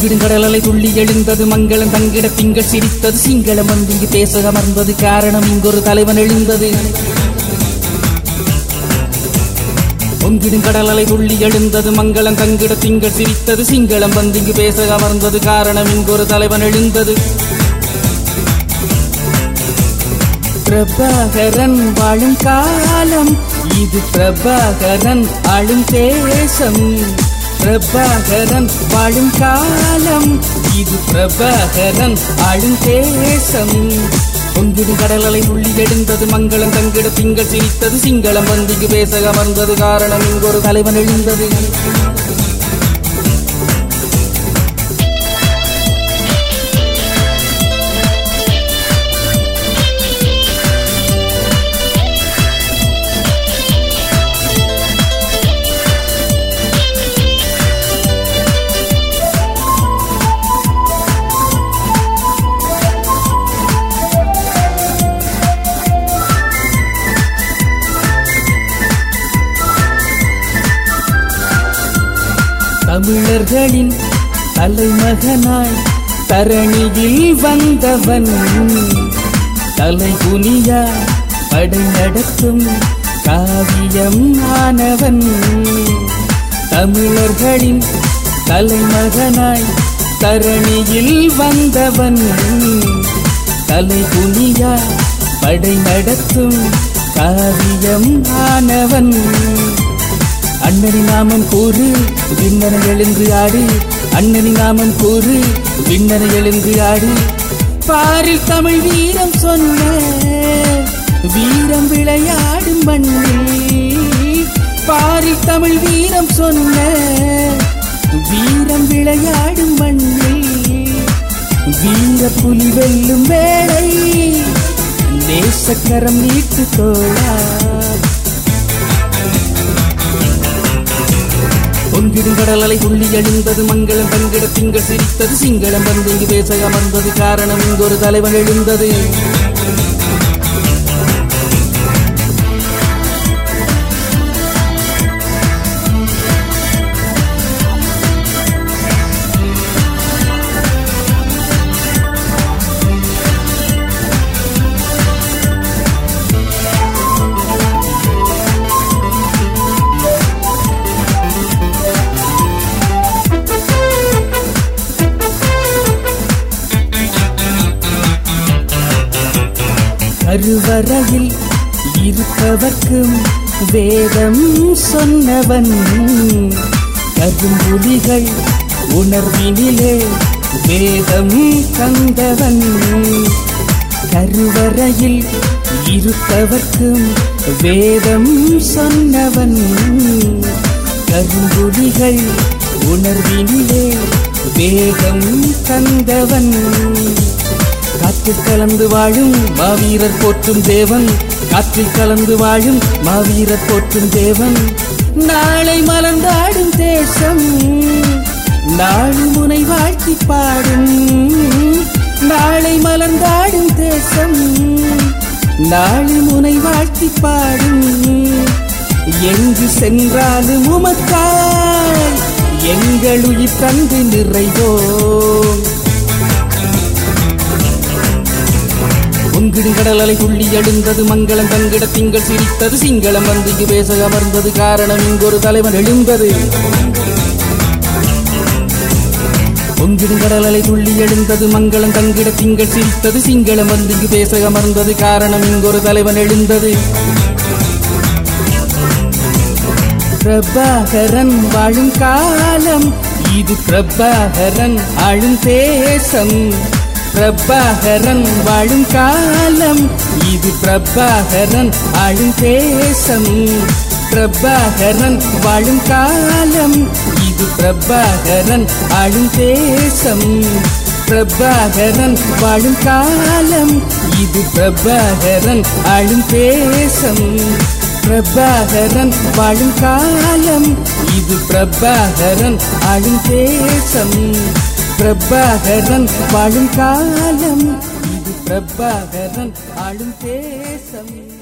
பொங்கிடும் கடலலை துள்ளி எழுந்தது மங்களம் தங்கிட திங்கள் சிரித்தது சிங்களம் வந்து இங்கு பேச அமர்ந்தது காரணம் இங்கொரு தலைவன் எழுந்தது பொங்கிடும் கடலலை துள்ளி எழுந்தது மங்களம் தங்கிட திங்கள் சிரித்தது சிங்களம் வந்து இங்கு பேச அமர்ந்தது காரணம் இங்கொரு தலைவன் எழுந்தது பிரபாகரன் வாழும் காலம் இது பிரபாகரன் ஆளும் தேசம் பிரபாகரன் வாழும் காலம் இது பிரபாகரன் ஆளும் தேசம் பொங்கிடும் கடலலை உள்ளி எழுந்தது மங்களம் தங்கிட திங்கள் சிரித்தது சிங்களம் வந்து இங்கு பேச அமர்ந்தது காரணம் இங்கொரு தலைவன் எழுந்தது தமிழர்களின் தலைமகனாய் தரணியில் வந்தவன் தலை குனியா படை நடத்தும் காவியம் ஆனவன் தமிழர்களின் தலைமகனாய் தரணியில் வந்தவன் தலை குனியா படை நடத்தும் காவியம் ஆனவன் அண்ணனின் நாமம் கூறு விண்ணனை எழுந்து ஆடு அண்ணனின் நாமம் கூறு விண்ணனை எழுந்து ஆடு பாரில் தமிழ் வீரம் சொன்ன வீரம் விளையாடும் மண்ணில் பாரில் தமிழ் வீரம் சொன்ன வீரம் விளையாடும் மண்ணில் வீர புலி வெல்லும் வேளை நேசக்கரம் நீட்டு தோழா பொங்கிடும் கடலலை துள்ளி எழுந்தது மங்களம் தங்கிட திங்கள் சிரித்தது சிங்களம் வந்து இங்கு பேச அமர்ந்தது காரணம் இங்கொரு தலைவன் எழுந்தது கருவறையில் இருப்பவர்க்கும் வேதம் சொன்னவன் கரும்புலிகள் உணர்வினிலே வேதம் தந்தவன் கருவறையில் இருப்பவர்க்கும் வேதம் சொன்னவன் கரும்புலிகள் உணர்வினிலே வேதம் தந்தவன் காற்றில் கலந்து வாழும் மாவீரர் போற்றும் தேவன் காற்றில் கலந்து வாழும் மாவீரர் போற்றும் தேவன் நாளை மலர்ந்தாடும் தேசம் நாளை முனை வாழ்த்தி பாடும் நாளை மலர்ந்தாடும் தேசம் நாளை முனை வாழ்த்தி பாடும் எங்கு சென்றாலும் உமக்காய் எங்கள் உயிர் தந்து நிறைவோம் பொங்கிடும் கடலலை துள்ளி எழுந்தது மங்களம் தங்கிட திங்கள் சிரித்தது சிங்களம் வந்து இங்கு பேச அமர்ந்தது காரணம் இங்கொரு தலைவன் எழுந்தது பொங்கிடும் கடலலை துள்ளி எழுந்தது மங்களம் தங்கிட திங்கள் சிரித்தது சிங்களம் வந்து இங்கு பேச அமர்ந்தது காரணம் இங்கொரு தலைவன் எழுந்தது பிரபாகரன் வாழும் காலம் இது பிரபாகரன் ஆளும் தேசம் பிரபாகரன் வாழும் காலம் இது பிரபாகரன் ஆளும் தேசம் பிரபாகரன் வாழும் காலம் இது பிரபாகரன் ஆளும் தேசம் பிரபாகரன் வாழும் காலம் இது பிரபாகரன் ஆளும் தேசம் பிரபாகரன் வாழும் காலம் இது பிரபாகரன் ஆளும் தேசம் பிரபாகரன் வாழும் காலம் இது பிரபாகரன் ஆளும் தேசம்